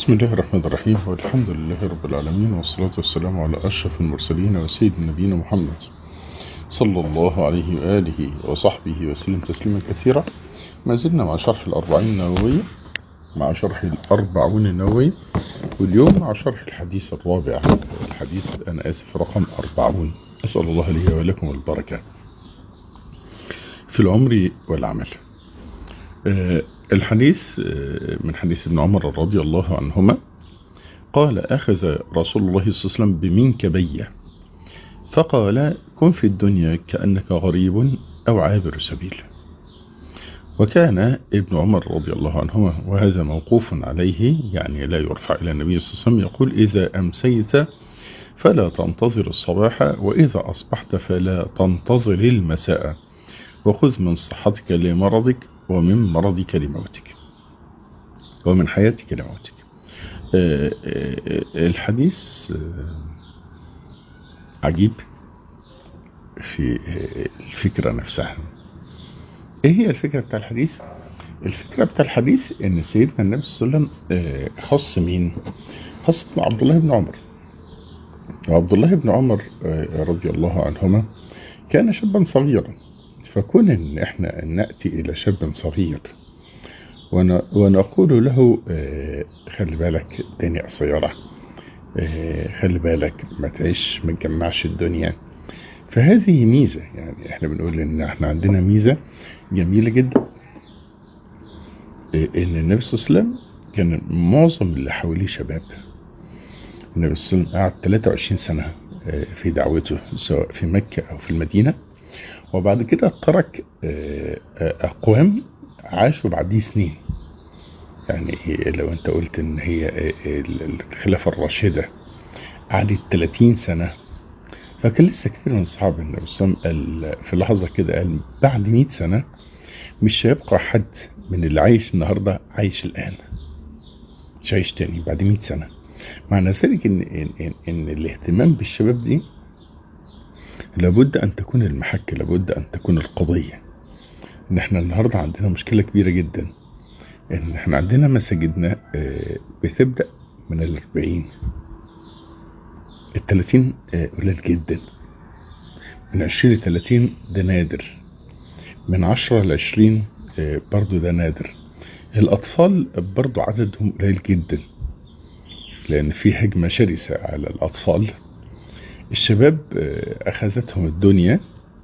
بسم الله الرحمن الرحيم والحمد لله رب العالمين والصلاة والسلام على أشرف المرسلين وسيد نبينا محمد صلى الله عليه وآله وصحبه وسلم تسليما كثيرا ما زلنا مع شرح الأربعين النووية مع شرح الأربعون النووي واليوم مع شرح الحديث الرابع الحديث أنا آسف رقم أربعون أسأل الله لي ولكم البركة في العمر والعمل الحديث من حديث ابن عمر رضي الله عنهما قال أخذ رسول الله صلى الله عليه وسلم بمنكبية فقال كن في الدنيا كأنك غريب أو عابر سبيل وكان ابن عمر رضي الله عنهما وهذا موقوف عليه يعني لا يرفع إلى النبي صلى الله عليه وسلم يقول إذا أمسيت فلا تنتظر الصباح وإذا أصبحت فلا تنتظر المساء وخذ من صحتك لمرضك ومن مرضك لموتك ومن حياتك لموتك الحديث عجيب في الفكرة نفسها ايه هي الفكرة بتاع الحديث الفكرة بتاع الحديث ان سيدنا النبي صلى الله عليه وسلم خص مين خص عبد الله بن عمر وعبد الله بن عمر رضي الله عنهما كان شابا صغيرا فكون ان احنا نأتي الى شاب صغير ونقول له خلي بالك الدنيا قصيرة خلي بالك ما تعيش ما تجمعش الدنيا فهذه ميزة يعني احنا بنقول ان احنا عندنا ميزة جميلة جدا ان النبي صلى الله عليه وسلم كان معظم اللي حواليه شباب النبي صلى الله عليه وسلم قعد 23 سنة في دعوته سواء في مكة او في المدينة وبعد كده ترك أقوام عاشوا بعديه سنين يعني لو أنت قلت إن هي الخلافة الراشدة قعدت 30 سنة فكان لسه كتير من أصحاب النبي صلى الله عليه وسلم في لحظة كده قال بعد 100 سنة مش هيبقى حد من اللي عايش النهاردة عايش الآن مش عايش تاني بعد 100 سنة معنى ذلك إن, إن, إن, إن الاهتمام بالشباب دي لابد أن تكون المحك لابد أن تكون القضية إن إحنا النهاردة عندنا مشكلة كبيرة جدا إن إحنا عندنا مساجدنا بتبدأ من الأربعين التلاتين قليل جدا من عشرين لتلاتين ده نادر من عشرة لعشرين برضو ده نادر الأطفال برضو عددهم قليل جدا لأن في هجمة شرسة على الأطفال الشباب أخذتهم الدنيا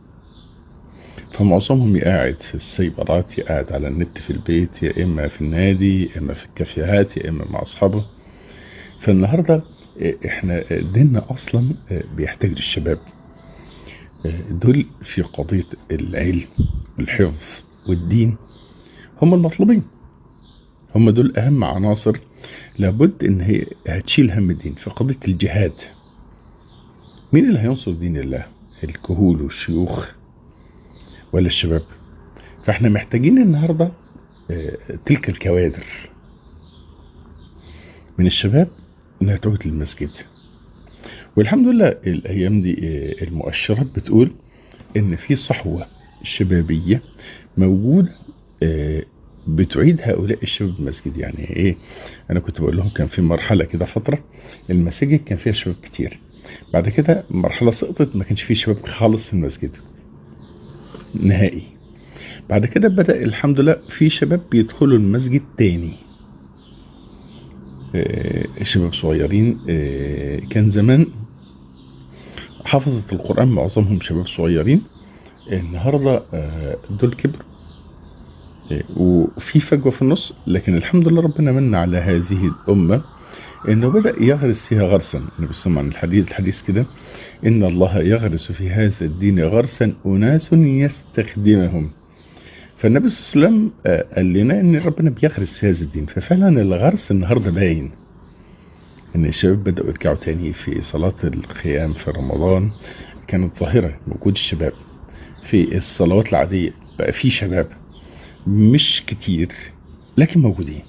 فمعظمهم قاعد في السيبرات قاعد على النت في البيت يا إما في النادي يا إما في الكافيهات يا إما مع أصحابه فالنهاردة إحنا ديننا أصلا بيحتاج للشباب دول في قضية العلم والحفظ والدين هم المطلوبين هم دول أهم عناصر لابد إن هي هتشيل هم الدين في قضية الجهاد مين اللي هينصر دين الله الكهول والشيوخ ولا الشباب فاحنا محتاجين النهاردة تلك الكوادر من الشباب انها تعود للمسجد والحمد لله الايام دي المؤشرات بتقول ان في صحوة شبابية موجودة بتعيد هؤلاء الشباب المسجد يعني ايه انا كنت بقول لهم كان في مرحلة كده فترة المساجد كان فيها شباب كتير بعد كده مرحلة سقطت ما كانش فيه شباب خالص في المسجد نهائي بعد كده بدأ الحمد لله في شباب بيدخلوا المسجد تاني شباب صغيرين كان زمان حفظة القرآن معظمهم شباب صغيرين النهاردة دول كبروا وفي فجوة في النص لكن الحمد لله ربنا من على هذه الأمة انه بدأ يغرس فيها غرسا النبي صلى الله عليه وسلم الحديث الحديث كده ان الله يغرس في هذا الدين غرسا اناس يستخدمهم فالنبي صلى الله عليه وسلم قال لنا ان ربنا بيغرس في هذا الدين ففعلا الغرس النهارده باين ان الشباب بدأوا يرجعوا تاني في صلاة القيام في رمضان كانت ظاهرة وجود الشباب في الصلوات العادية بقى في شباب مش كتير لكن موجودين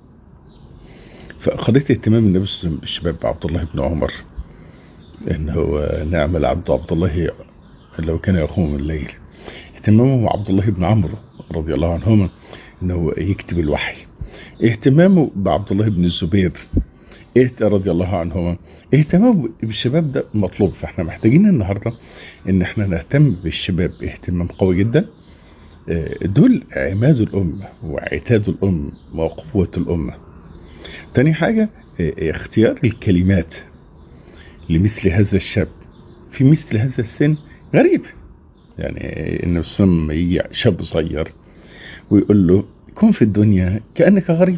فقضية اهتمام النبي صلى الله عليه وسلم بالشباب عبد الله بن عمر ان هو نعم العبد عبد الله لو كان يقوم الليل اهتمامه عبد الله بن عمرو رضي الله عنهما انه يكتب الوحي اهتمامه بعبد الله بن الزبير اهت رضي الله عنهما اهتمامه بالشباب ده مطلوب فاحنا محتاجين النهارده ان احنا نهتم بالشباب اهتمام قوي جدا دول عماد الأمة وعتاد الأمة وقوة الأمة تاني حاجة اختيار الكلمات لمثل هذا الشاب في مثل هذا السن غريب يعني ان السن يجي شاب صغير ويقول له كن في الدنيا كأنك غريب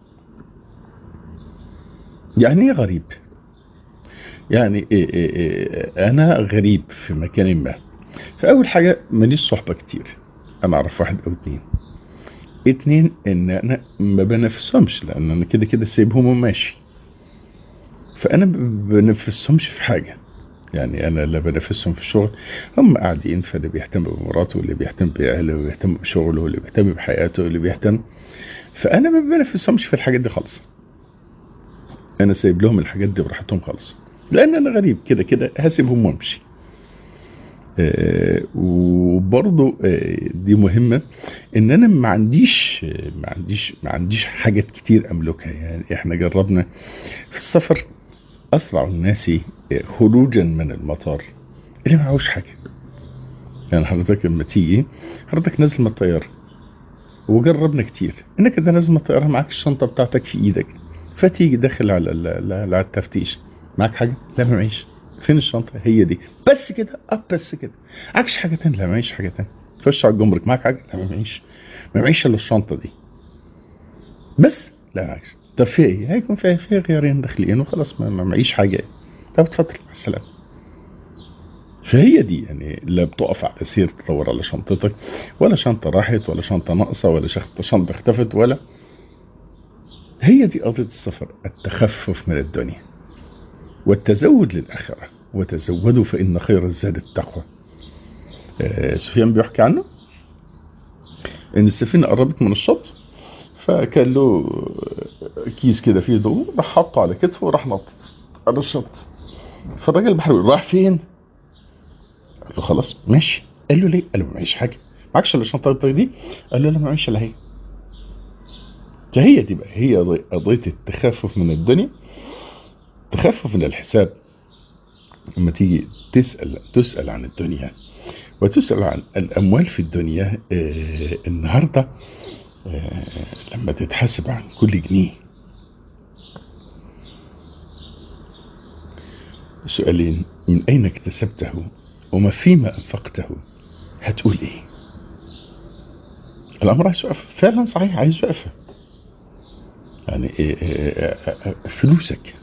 يعني ايه غريب يعني إيه إيه إيه انا غريب في مكان ما فاول حاجة ماليش صحبة كتير انا اعرف واحد او اتنين اتنين ان انا ما بنافسهمش لان انا كده كده سايبهم وماشي فانا ما بنافسهمش في حاجه يعني انا لا بنافسهم في الشغل هم قاعدين فاللي بيهتم بمراته واللي بيهتم باهله واللي بيهتم بشغله واللي بيهتم بحياته واللي بيهتم فانا ما بنافسهمش في الحاجات دي خالص انا سايب لهم الحاجات دي براحتهم خالص لان انا غريب كده كده هسيبهم وامشي آه وبرضه آه دي مهمة ان انا ما عنديش ما عنديش ما عنديش حاجات كتير املكها يعني احنا جربنا في السفر اسرع الناس خروجا من المطار اللي معهوش حاجة يعني حضرتك لما تيجي حضرتك نازل من الطيارة وجربنا كتير انك انت نازل من الطيارة معاك الشنطة بتاعتك في ايدك فتيجي داخل على على التفتيش معاك حاجة؟ لا ما معيش فين الشنطة هي دي بس كده اه بس كده عكش حاجة تانية لا معيش حاجة تانية خش على الجمرك معاك حاجة لا ما معيش ما معيش الا الشنطة دي بس لا عكس طب في ايه هيكون فيها فيها غيارين داخليين وخلاص ما, ما معيش حاجة طب اتفضل مع السلامة فهي دي يعني لا بتقف على تسير تدور على شنطتك ولا شنطة راحت ولا شنطة ناقصة ولا شنطة اختفت ولا هي دي قضية السفر التخفف من الدنيا والتزود للآخرة وتزودوا فإن خير الزاد التقوى آه سفيان بيحكي عنه إن السفينة قربت من الشط فكان له كيس كده فيه ضوء راح حطه على كتفه وراح نطط على الشط فالراجل البحري راح فين؟ قال له خلاص ماشي قال له ليه؟ قال له معيش حاجة معكش الا شنطتك دي؟ قال له لا معيش الا هي فهي دي بقى هي قضية التخفف من الدنيا تخفف من الحساب لما تيجي تسأل تسأل عن الدنيا وتسأل عن الأموال في الدنيا آه النهاردة آه لما تتحاسب عن كل جنيه سؤالين من أين اكتسبته وما فيما أنفقته هتقول إيه الأمر عايز وقفة فعلا صحيح عايز وقفة يعني إيه إيه فلوسك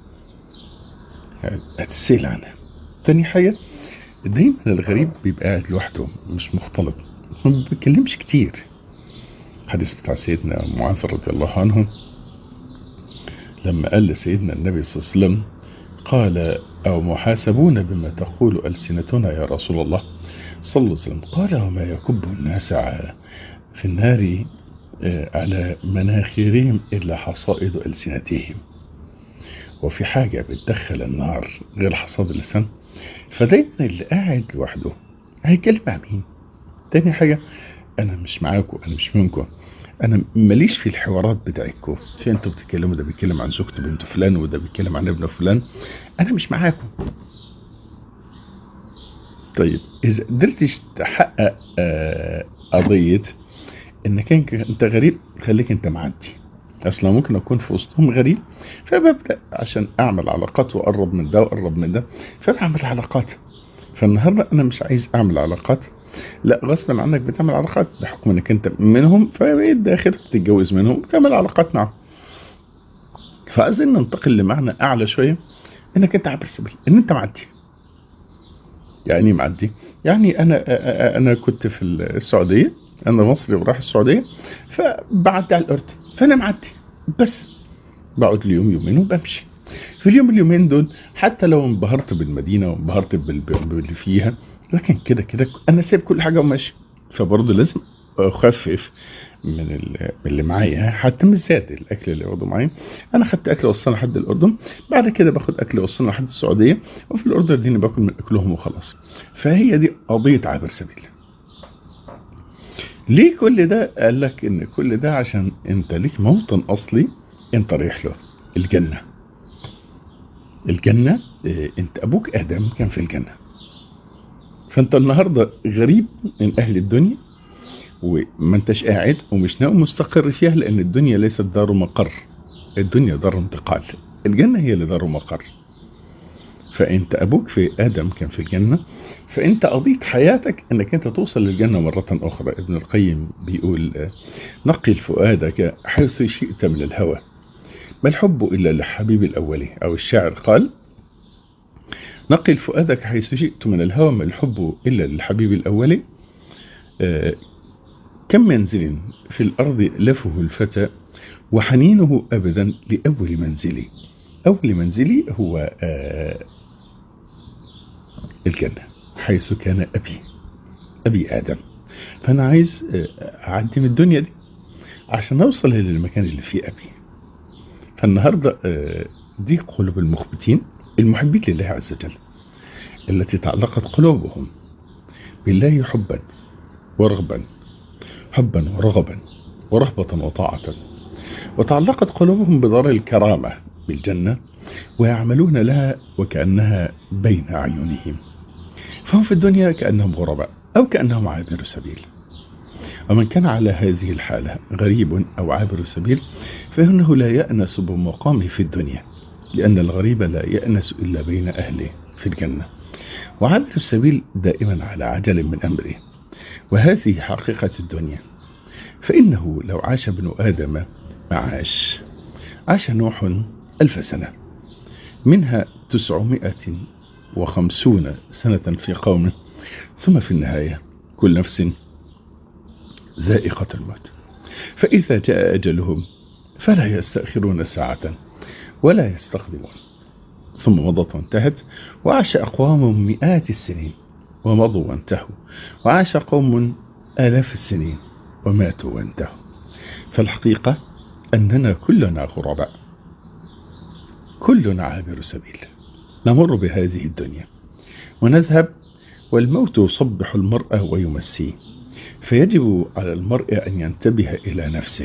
هتسأل عنها تاني حاجة دايما الغريب بيبقى قاعد لوحده مش مختلط ما بيتكلمش كتير حديث بتاع سيدنا معاذ رضي الله عنه لما قال لسيدنا النبي صلى الله عليه وسلم قال أو محاسبون بما تقول ألسنتنا يا رسول الله صلى الله عليه وسلم قال وما يكب الناس في النار على مناخرهم إلا حصائد ألسنتهم وفي حاجة بتدخل النار غير حصاد اللسان فدايما اللي قاعد لوحده هيتكلم مع مين تاني حاجة أنا مش معاكم أنا مش منكم أنا ماليش في الحوارات بتاعتكم في أنتوا بتتكلموا ده بيتكلم عن زوجته بنت فلان وده بيتكلم عن ابن فلان أنا مش معاكم طيب إذا قدرتش تحقق قضية انك انت غريب خليك انت معدي اصلا ممكن اكون في وسطهم غريب فببدا عشان اعمل علاقات واقرب من ده واقرب من ده فبعمل علاقات فالنهارده انا مش عايز اعمل علاقات لا غصبا عنك بتعمل علاقات بحكم انك انت منهم فبقيت داخل بتتجوز منهم وتعمل علاقات معهم فعايزين ننتقل لمعنى اعلى شويه انك انت عابر السبيل ان انت معدي يعني معدي يعني انا انا كنت في السعوديه انا مصري وراح السعوديه فبعدي على الاردن فانا معدي بس بقعد لي يوم يومين وبمشي في اليوم اليومين دول حتى لو انبهرت بالمدينه وانبهرت باللي فيها لكن كده كده انا سايب كل حاجه وماشي فبرضه لازم اخفف من اللي معايا حتى مش زاد الاكل اللي واخده معايا انا خدت اكل وصلنا لحد الاردن بعد كده باخد اكل وصلنا لحد السعوديه وفي الاردن اديني باكل من اكلهم وخلاص فهي دي قضيه عابر سبيل ليه كل ده قال لك ان كل ده عشان انت ليك موطن اصلي انت رايح له الجنة الجنة اه انت ابوك ادم كان في الجنة فانت النهاردة غريب من اهل الدنيا وما انتش قاعد ومش ناوي مستقر فيها لان الدنيا ليست دار مقر الدنيا دار انتقال الجنة هي اللي دار مقر فانت ابوك في ادم كان في الجنة فانت قضيت حياتك انك انت توصل للجنة مرة اخرى ابن القيم بيقول نقل فؤادك حيث شئت من الهوى ما الحب الا لحبيب الاولي او الشاعر قال نقل فؤادك حيث شئت من الهوى ما الحب الا للحبيب الاولي كم منزل في الارض لفه الفتى وحنينه ابدا لاول منزلي اول منزلي هو الجنة حيث كان أبي أبي آدم فأنا عايز أعدي من الدنيا دي عشان أوصل للمكان اللي فيه أبي فالنهاردة دي قلوب المخبتين المحبين لله عز وجل التي تعلقت قلوبهم بالله حبا ورغبا حبا ورغبا ورهبة وطاعة وتعلقت قلوبهم بدار الكرامة بالجنة ويعملون لها وكأنها بين أعينهم فهم في الدنيا كأنهم غرباء أو كأنهم عابر سبيل ومن كان على هذه الحالة غريب أو عابر سبيل فإنه لا يأنس بمقامه في الدنيا لأن الغريب لا يأنس إلا بين أهله في الجنة وعابر السبيل دائما على عجل من أمره وهذه حقيقة الدنيا فإنه لو عاش ابن آدم معاش عاش نوح ألف سنة منها تسعمائة وخمسون سنة في قومه ثم في النهاية كل نفس ذائقة الموت فإذا جاء أجلهم فلا يستأخرون ساعة ولا يستقدمون ثم مضت وانتهت وعاش أقوام مئات السنين ومضوا وانتهوا وعاش قوم آلاف السنين وماتوا وانتهوا فالحقيقة أننا كلنا غرباء كلنا عابر سبيل نمر بهذه الدنيا ونذهب والموت يصبح المرأة ويمسيه فيجب على المرء أن ينتبه إلى نفسه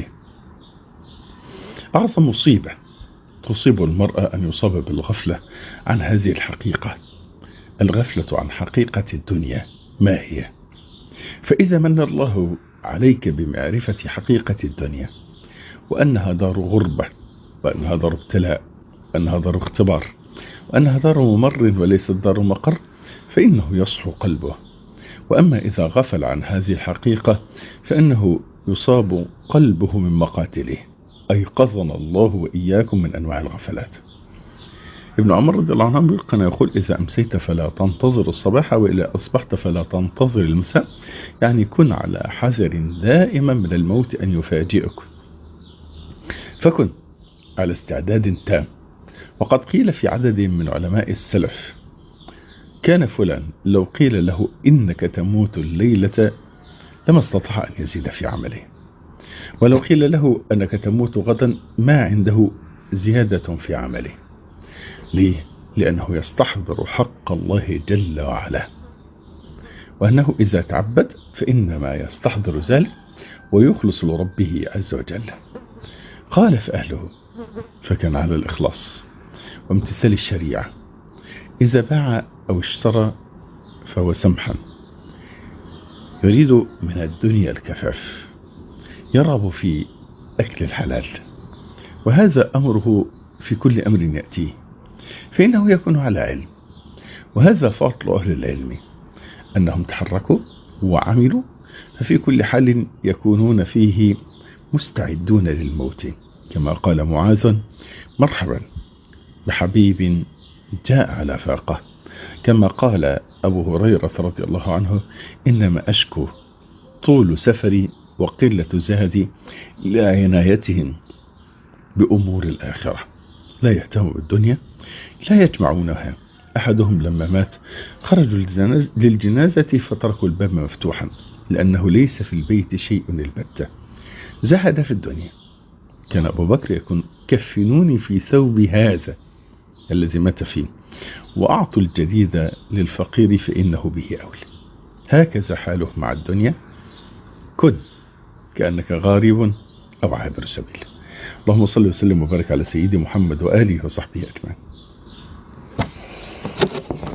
أعظم مصيبة تصيب المرأة أن يصاب بالغفلة عن هذه الحقيقة الغفلة عن حقيقة الدنيا ما هي فإذا من الله عليك بمعرفة حقيقة الدنيا وأنها دار غربة وأنها دار ابتلاء وأنها دار اختبار وأنها دار ممر وليست دار مقر فإنه يصحو قلبه وأما إذا غفل عن هذه الحقيقة فإنه يصاب قلبه من مقاتله أيقظنا الله وإياكم من أنواع الغفلات ابن عمر رضي الله عنه كان يقول إذا أمسيت فلا تنتظر الصباح وإذا أصبحت فلا تنتظر المساء يعني كن على حذر دائما من الموت أن يفاجئك فكن على استعداد تام وقد قيل في عدد من علماء السلف كان فلان لو قيل له إنك تموت الليلة لما استطاع أن يزيد في عمله ولو قيل له أنك تموت غدا ما عنده زيادة في عمله ليه؟ لأنه يستحضر حق الله جل وعلا وأنه إذا تعبد فإنما يستحضر ذلك ويخلص لربه عز وجل قال فأهله فكان على الإخلاص وامتثال الشريعة إذا باع أو اشترى فهو سمحا يريد من الدنيا الكفاف يرغب في أكل الحلال وهذا أمره في كل أمر يأتيه فإنه يكون على علم وهذا فضل أهل العلم أنهم تحركوا وعملوا ففي كل حال يكونون فيه مستعدون للموت كما قال معاذ مرحبا بحبيب جاء على فاقه كما قال أبو هريرة رضي الله عنه إنما أشكو طول سفري وقلة زهدي لعنايتهم بأمور الآخرة لا يهتم بالدنيا لا يجمعونها أحدهم لما مات خرجوا للجنازة فتركوا الباب مفتوحا لأنه ليس في البيت شيء البتة زهد في الدنيا كان أبو بكر يكون كفنوني في ثوب هذا الذي مات فيه وأعطوا الجديد للفقير فإنه به أولي هكذا حاله مع الدنيا كن كأنك غارب أو عابر سبيل اللهم صل وسلم وبارك على سيدي محمد وآله وصحبه أجمعين